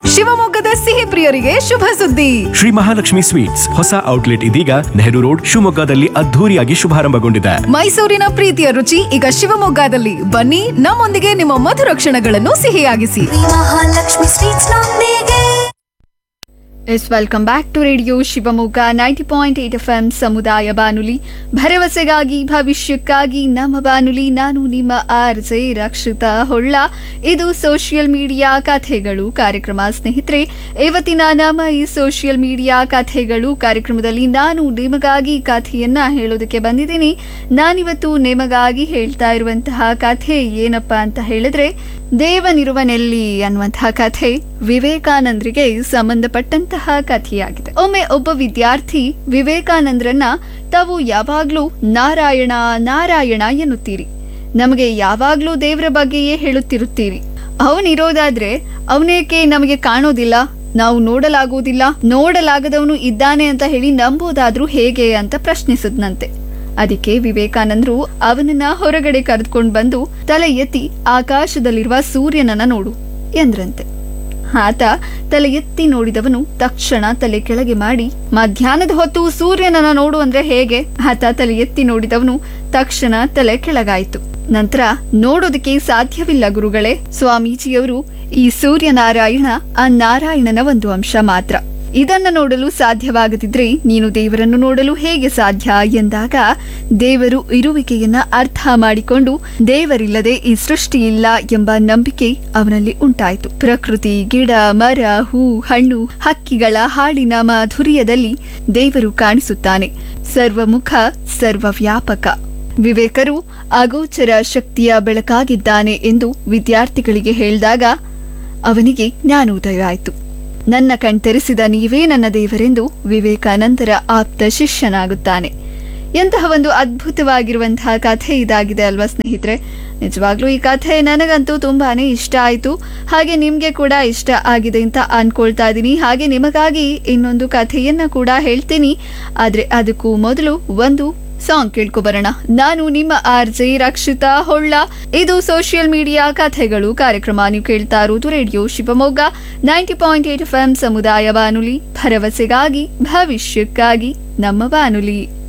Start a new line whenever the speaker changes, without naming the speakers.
ಶಿವಮೊಗ್ಗದ ಸಿಹಿ ಪ್ರಿಯರಿಗೆ ಶುಭ ಸುದ್ದಿ
ಶ್ರೀ ಮಹಾಲಕ್ಷ್ಮಿ ಸ್ವೀಟ್ಸ್ ಹೊಸ ಔಟ್ಲೆಟ್ ಇದೀಗ ನೆಹರು ರೋಡ್ ಶಿವಮೊಗ್ಗದಲ್ಲಿ ಅದ್ಧೂರಿಯಾಗಿ ಶುಭಾರಂಭಗೊಂಡಿದೆ
ಮೈಸೂರಿನ ಪ್ರೀತಿಯ ರುಚಿ ಈಗ ಶಿವಮೊಗ್ಗದಲ್ಲಿ ಬನ್ನಿ ನಮ್ಮೊಂದಿಗೆ ನಿಮ್ಮ ಮಧುರ ಕ್ಷಣಗಳನ್ನು ಸಿಹಿಯಾಗಿಸಿ
ಮಹಾಲಕ್ಷ್ಮಿ ಸ್ವೀಟ್ಸ್ ನೊಂದಿಗೆ
yes welcome back to radio Shivamogga ninety point eight F M ಸಮುದಾಯ ಬಾನುಲಿ ಭರವಸೆಗಾಗಿ ಭವಿಷ್ಯಕ್ಕಾಗಿ ನಮ್ಮ ಬಾನುಲಿ ನಾನು ನಿಮ್ಮ ಆರ್ ಜೆ ರಕ್ಷಿತಾ ಹೊಳ್ಳ ಇದು ಸೋಷಿಯಲ್ ಮೀಡಿಯಾ ಕಥೆಗಳು ಕಾರ್ಯಕ್ರಮ ಸ್ನೇಹಿತರೆ ಇವತ್ತಿನ ನಮ್ಮ ಈ ಸೋಷಿಯಲ್ ಮೀಡಿಯಾ ಕಥೆಗಳು ಕಾರ್ಯಕ್ರಮದಲ್ಲಿ ನಾನು ನಿಮಗಾಗಿ ಕಥೆಯನ್ನ ಹೇಳೋದಕ್ಕೆ ಬಂದಿದ್ದೀನಿ ನಾನಿವತ್ತು ನಿಮಗಾಗಿ ಹೇಳ್ತಾ ಇರುವಂತಹ ಕಥೆ ಏನಪ್ಪಾ ಅಂತ ಹೇಳಿದ್ರೆ ದೇವನಿರುವನೆಲ್ಲಿ ಅನ್ನುವಂತಹ ಕಥೆ ವಿವೇಕಾನಂದರಿಗೆ ಸಂಬಂಧಪಟ್ಟಂತಹ ಕಥೆಯಾಗಿದೆ ಒಮ್ಮೆ ಒಬ್ಬ ವಿದ್ಯಾರ್ಥಿ ವಿವೇಕಾನಂದರನ್ನ ತಾವು ಯಾವಾಗ್ಲೂ ನಾರಾಯಣ ನಾರಾಯಣ ಎನ್ನುತ್ತೀರಿ ನಮಗೆ ಯಾವಾಗ್ಲೂ ದೇವರ ಬಗ್ಗೆಯೇ ಹೇಳುತ್ತಿರುತ್ತೀರಿ ಅವನಿರೋದಾದ್ರೆ ಅವನೇಕೆ ನಮಗೆ ಕಾಣೋದಿಲ್ಲ ನಾವು ನೋಡಲಾಗುವುದಿಲ್ಲ ನೋಡಲಾಗದವನು ಇದ್ದಾನೆ ಅಂತ ಹೇಳಿ ನಂಬೋದಾದ್ರೂ ಹೇಗೆ ಅಂತ ಪ್ರಶ್ನಿಸದ್ನಂತೆ ಅದಕ್ಕೆ ವಿವೇಕಾನಂದರು ಅವನನ್ನ ಹೊರಗಡೆ ಕರೆದುಕೊಂಡು ಬಂದು ತಲೆ ಎತ್ತಿ ಆಕಾಶದಲ್ಲಿರುವ ಸೂರ್ಯನನ್ನ ನೋಡು ಎಂದ್ರಂತೆ ಆತ ತಲೆ ಎತ್ತಿ ನೋಡಿದವನು ತಕ್ಷಣ ತಲೆ ಕೆಳಗೆ ಮಾಡಿ ಮಧ್ಯಾಹ್ನದ ಹೊತ್ತು ಸೂರ್ಯನನ್ನ ನೋಡು ಅಂದ್ರೆ ಹೇಗೆ ಆತ ತಲೆ ಎತ್ತಿ ನೋಡಿದವನು ತಕ್ಷಣ ತಲೆ ಕೆಳಗಾಯಿತು ನಂತರ ನೋಡೋದಕ್ಕೆ ಸಾಧ್ಯವಿಲ್ಲ ಗುರುಗಳೇ ಸ್ವಾಮೀಜಿಯವರು ಈ ಸೂರ್ಯನಾರಾಯಣ ಆ ನಾರಾಯಣನ ಒಂದು ಅಂಶ ಮಾತ್ರ ಇದನ್ನ ನೋಡಲು ಸಾಧ್ಯವಾಗದಿದ್ರೆ ನೀನು ದೇವರನ್ನು ನೋಡಲು ಹೇಗೆ ಸಾಧ್ಯ ಎಂದಾಗ ದೇವರು ಇರುವಿಕೆಯನ್ನ ಅರ್ಥ ಮಾಡಿಕೊಂಡು ದೇವರಿಲ್ಲದೆ ಈ ಸೃಷ್ಟಿ ಇಲ್ಲ ಎಂಬ ನಂಬಿಕೆ ಅವನಲ್ಲಿ ಉಂಟಾಯಿತು ಪ್ರಕೃತಿ ಗಿಡ ಮರ ಹೂ ಹಣ್ಣು ಹಕ್ಕಿಗಳ ಹಾಡಿನ ಮಾಧುರ್ಯದಲ್ಲಿ ದೇವರು ಕಾಣಿಸುತ್ತಾನೆ ಸರ್ವಮುಖ ಸರ್ವವ್ಯಾಪಕ ವಿವೇಕರು ಅಗೋಚರ ಶಕ್ತಿಯ ಬೆಳಕಾಗಿದ್ದಾನೆ ಎಂದು ವಿದ್ಯಾರ್ಥಿಗಳಿಗೆ ಹೇಳಿದಾಗ ಅವನಿಗೆ ಜ್ಞಾನೋದಯ ಆಯಿತು ನನ್ನ ಕಣ್ತೆರೆಸಿದ ನೀವೇ ನನ್ನ ದೇವರೆಂದು ವಿವೇಕಾನಂದರ ಆಪ್ತ ಶಿಷ್ಯನಾಗುತ್ತಾನೆ ಎಂತಹ ಒಂದು ಅದ್ಭುತವಾಗಿರುವಂತಹ ಕಥೆ ಇದಾಗಿದೆ ಅಲ್ವಾ ಸ್ನೇಹಿತರೆ ನಿಜವಾಗ್ಲೂ ಈ ಕಥೆ ನನಗಂತೂ ತುಂಬಾನೇ ಇಷ್ಟ ಆಯಿತು ಹಾಗೆ ನಿಮ್ಗೆ ಕೂಡ ಇಷ್ಟ ಆಗಿದೆ ಅಂತ ಅನ್ಕೊಳ್ತಾ ಇದ್ದೀನಿ ಹಾಗೆ ನಿಮಗಾಗಿ ಇನ್ನೊಂದು ಕಥೆಯನ್ನ ಕೂಡ ಹೇಳ್ತೀನಿ ಆದ್ರೆ ಅದಕ್ಕೂ ಮೊದಲು ಒಂದು ಸಾಂಗ್ ಕೇಳ್ಕೊಬರೋಣ ನಾನು ನಿಮ್ಮ ಆರ್ ಜೆ ರಕ್ಷಿತಾ ಹೊಳ್ಳ ಇದು ಸೋಷಿಯಲ್ ಮೀಡಿಯಾ ಕಥೆಗಳು ಕಾರ್ಯಕ್ರಮ ನೀವು ಕೇಳ್ತಾ ಇರುವುದು radio Shivamogga ninety point eight F M ಸಮುದಾಯ ಬಾನುಲಿ ಭರವಸೆಗಾಗಿ ಭವಿಷ್ಯಕ್ಕಾಗಿ ನಮ್ಮ ಬಾನುಲಿ